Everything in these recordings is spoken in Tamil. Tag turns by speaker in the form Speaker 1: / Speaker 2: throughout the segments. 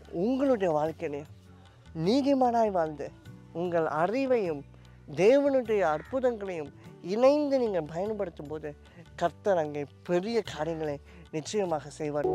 Speaker 1: உங்களுடைய வாழ்க்கையிலையும் நீதிமானாய் வாழ்ந்து உங்கள் அறிவையும் தேவனுடைய அற்புதங்களையும் இணைந்து நீங்கள் பயன்படுத்தும் போது கர்த்தர் அங்கே பெரிய காரியங்களை நிச்சயமாக செய்வார்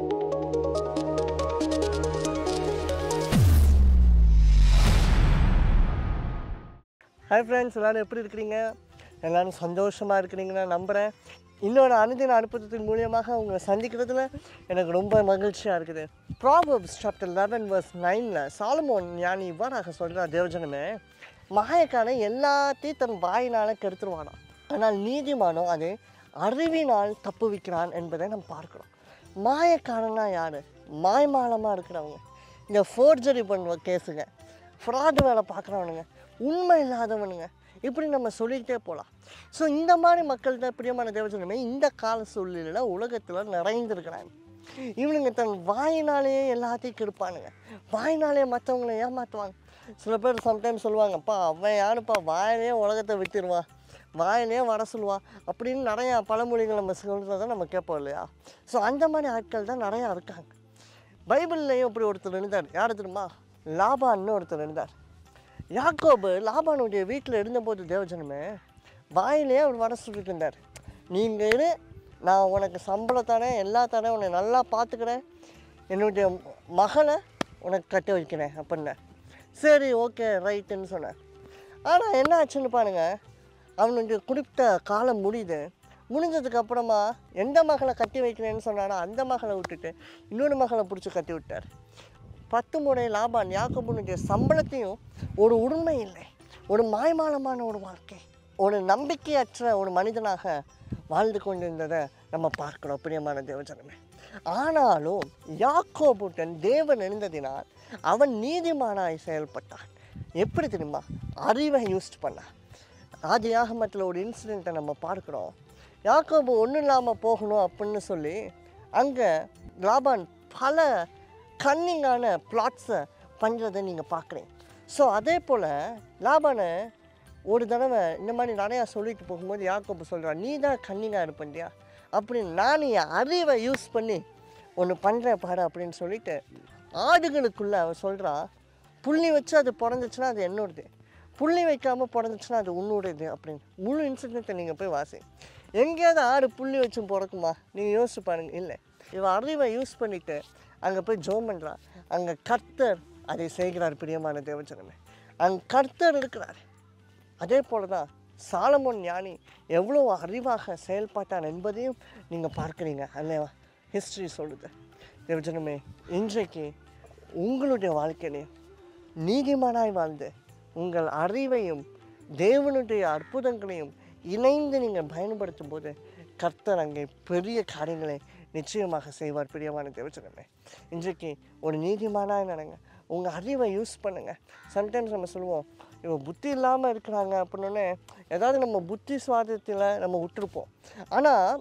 Speaker 1: ஹாய் ஃப்ரெண்ட்ஸ் எல்லோரும் எப்படி இருக்கிறீங்க எல்லோரும் சந்தோஷமாக இருக்கிறீங்கன்னு நான் நம்புகிறேன் இன்னொரு அனுதின அனுப்புதத்தின் மூலியமாக உங்களை சந்திக்கிறதுல எனக்கு ரொம்ப மகிழ்ச்சியாக இருக்குது ப்ராபப்ஸ் சாப்டர் லெவன் வர்ஸ் நைனில் சாலமோன் ஞானி இவ்வாறாக சொல்கிறார் தேவஜனமே மாயக்காரன் எல்லாத்தையும் தன் வாயினால் கெடுத்துருவானாம் ஆனால் நீதிமானோ அது அறிவினால் தப்புவிக்கிறான் என்பதை நம்ம பார்க்குறோம் மாயக்காரனா யார் மாய்மாலமாக இருக்கிறவங்க இந்த ஃபோர்ஜரி பண்ணுற கேஸுங்க ஃப்ராடு வேலை பார்க்குறவனுங்க உண்மை இல்லாதவனுங்க இப்படி நம்ம சொல்லிக்கிட்டே போகலாம் ஸோ இந்த மாதிரி மக்கள் தான் பிரியமான தேவஜனமே இந்த கால சூழ்நிலையில் உலகத்தில் நிறைந்திருக்கிறாங்க இவனுங்க தன் வாயினாலேயே எல்லாத்தையும் கெடுப்பானுங்க வாயினாலே மற்றவங்களை ஏமாற்றுவாங்க சில பேர் சம்டைம்ஸ் சொல்லுவாங்கப்பா அவன் யாருப்பா வாயிலே உலகத்தை விட்டுருவான் வாயிலே வர சொல்லுவான் அப்படின்னு நிறையா பழமொழிகள் நம்ம சொல்கிறத நம்ம கேட்போம் இல்லையா ஸோ அந்த மாதிரி ஆட்கள் தான் நிறையா இருக்காங்க பைபிள்லேயும் இப்படி ஒருத்தர் இருந்தார் யார் தெரியுமா லாபான்னு ஒருத்தர் இருந்தார் யாக்கோபு லாபானுடைய வீட்டில் இருந்தபோது தேவஜனமே வாயிலே அவர் வர சொல்லிட்டு இருந்தார் நீங்கள் இரு நான் உனக்கு சம்பளம் தரேன் எல்லா தரேன் உன்னை நல்லா பார்த்துக்கிறேன் என்னுடைய மகளை உனக்கு கட்டி வைக்கிறேன் அப்படின்னேன் சரி ஓகே ரைட்டுன்னு சொன்னேன் ஆனால் என்ன ஆச்சுன்னு பாருங்க அவனுடைய குறிப்பிட்ட காலம் முடியுது முடிஞ்சதுக்கு அப்புறமா எந்த மகளை கட்டி வைக்கிறேன்னு சொன்னானோ அந்த மகளை விட்டுட்டு இன்னொரு மகளை பிடிச்சி கட்டி விட்டார் பத்து முறை லாபான் யாக்கோபுனுடைய சம்பளத்தையும் ஒரு உண்மை இல்லை ஒரு மாய்மாலமான ஒரு வாழ்க்கை ஒரு நம்பிக்கையற்ற ஒரு மனிதனாக வாழ்ந்து கொண்டிருந்ததை நம்ம பார்க்கிறோம் பிரியமான தேவஜனமே ஆனாலும் யாக்கோபுட்டன் தேவன் இருந்ததினால் அவன் நீதிமானாய் செயல்பட்டான் எப்படி தெரியுமா அறிவை யூஸ் பண்ணான் ஆதியாகமத்தில் ஒரு இன்சிடெண்ட்டை நம்ம பார்க்குறோம் யாக்கோபு ஒன்றும் இல்லாமல் போகணும் அப்படின்னு சொல்லி அங்கே லாபான் பல கன்னிங்கான பிளாட்ஸை பண்ணுறதை நீங்கள் பார்க்குறீங்க ஸோ அதே போல் லாபானை ஒரு தடவை இந்த மாதிரி நிறையா சொல்லிட்டு போகும்போது யாக்கோபு சொல்கிறான் நீ தான் கன்னிங்காக இருப்பண்டியா அப்படின்னு நான் என் அறிவை யூஸ் பண்ணி ஒன்று பண்ணுறேன் பாரு அப்படின்னு சொல்லிட்டு ஆடுகளுக்குள்ளே அவன் சொல்கிறான் புள்ளி வச்சு அது பிறந்துச்சுன்னா அது என்னோடது புள்ளி வைக்காமல் பிறந்துச்சுன்னா அது உன்னோடது அப்படின்னு முழு இன்சிடென்ட்டை நீங்கள் போய் வாசி எங்கேயாவது ஆடு புள்ளி வச்சும் பிறக்குமா நீங்கள் யோசிச்சு பாருங்க இல்லை இவன் அறிவை யூஸ் பண்ணிவிட்டு அங்கே போய் ஜோம் பண்ணுறான் அங்கே கர்த்தர் அதை செய்கிறார் பிரியமான தேவஜனமே அங்கே கர்த்தர் இருக்கிறார் அதே போல தான் சாலமோன் ஞானி எவ்வளோ அறிவாக செயல்பட்டான் என்பதையும் நீங்கள் பார்க்குறீங்க அல்லவா ஹிஸ்ட்ரி சொல்லுது தேவஜனமே இன்றைக்கு உங்களுடைய வாழ்க்கையிலையும் நீதிமானாய் வாழ்ந்து உங்கள் அறிவையும் தேவனுடைய அற்புதங்களையும் இணைந்து நீங்கள் பயன்படுத்தும் போது கர்த்தர் அங்கே பெரிய காரியங்களை நிச்சயமாக செய்வார் பிரியமான தேவச்சனமே இன்றைக்கு ஒரு நீதிமானாய் நடங்க உங்கள் அறிவை யூஸ் பண்ணுங்கள் சம்டைம்ஸ் நம்ம சொல்லுவோம் இவன் புத்தி இல்லாமல் இருக்கிறாங்க அப்படின்னே ஏதாவது நம்ம புத்தி சுவாதத்தில் நம்ம விட்டுருப்போம் ஆனால்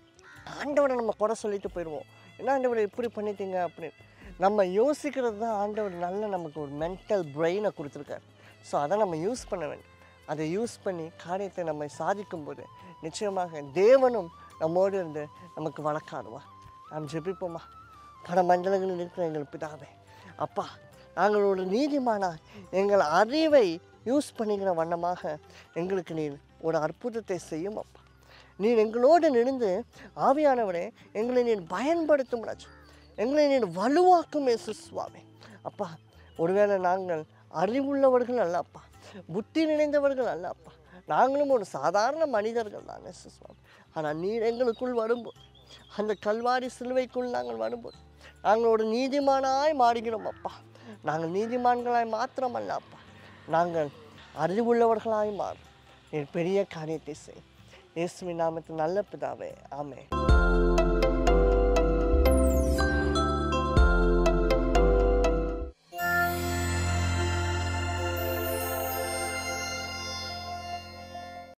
Speaker 1: ஆண்டவரை நம்ம குறை சொல்லிட்டு போயிடுவோம் என்ன ஆண்டவரை இப்படி பண்ணிட்டீங்க அப்படின்னு நம்ம யோசிக்கிறது தான் ஆண்டவர் நல்ல நமக்கு ஒரு மென்டல் பிரெயினை கொடுத்துருக்காரு ஸோ அதை நம்ம யூஸ் பண்ண வேண்டும் அதை யூஸ் பண்ணி காரியத்தை நம்ம சாதிக்கும் போது நிச்சயமாக தேவனும் நம்மோடு இருந்து நமக்கு வழக்காடுவா நாம் ஜெபிப்போமா பல மண்டலங்களில் இருக்கிற எங்கள் பிதாவே அப்பா நாங்கள் ஒரு நீதிமானா எங்கள் அறிவை யூஸ் பண்ணிக்கிற வண்ணமாக எங்களுக்கு நீர் ஒரு அற்புதத்தை செய்யும் அப்பா நீர் எங்களோடு நின்று ஆவியானவரே எங்களை நீர் பயன்படுத்தும் ராஜா எங்களை நீர் வலுவாக்கும் இயேசு சுவாமி அப்பா ஒருவேளை நாங்கள் அறிவுள்ளவர்கள் அல்ல அப்பா புத்தி நிறைந்தவர்கள் அல்ல அப்பா நாங்களும் ஒரு சாதாரண மனிதர்கள் தான் இயேசு சுவாமி ஆனால் நீர் எங்களுக்குள் வரும்போது அந்த கல்வாரி சிலுவைக்குள் நாங்கள் வரும்போது நாங்கள் ஒரு நீதிமானாய் மாறுகிறோம் அப்பா நாங்கள் நீதிமான்களாய் மாத்திரமல்ல அப்பா நாங்கள் அறிவுள்ளவர்களாய் மாறும் நீர் பெரிய காரியத்தை செய் இயேசுவின் நாமத்தில் நல்ல பிதாவே ஆமென்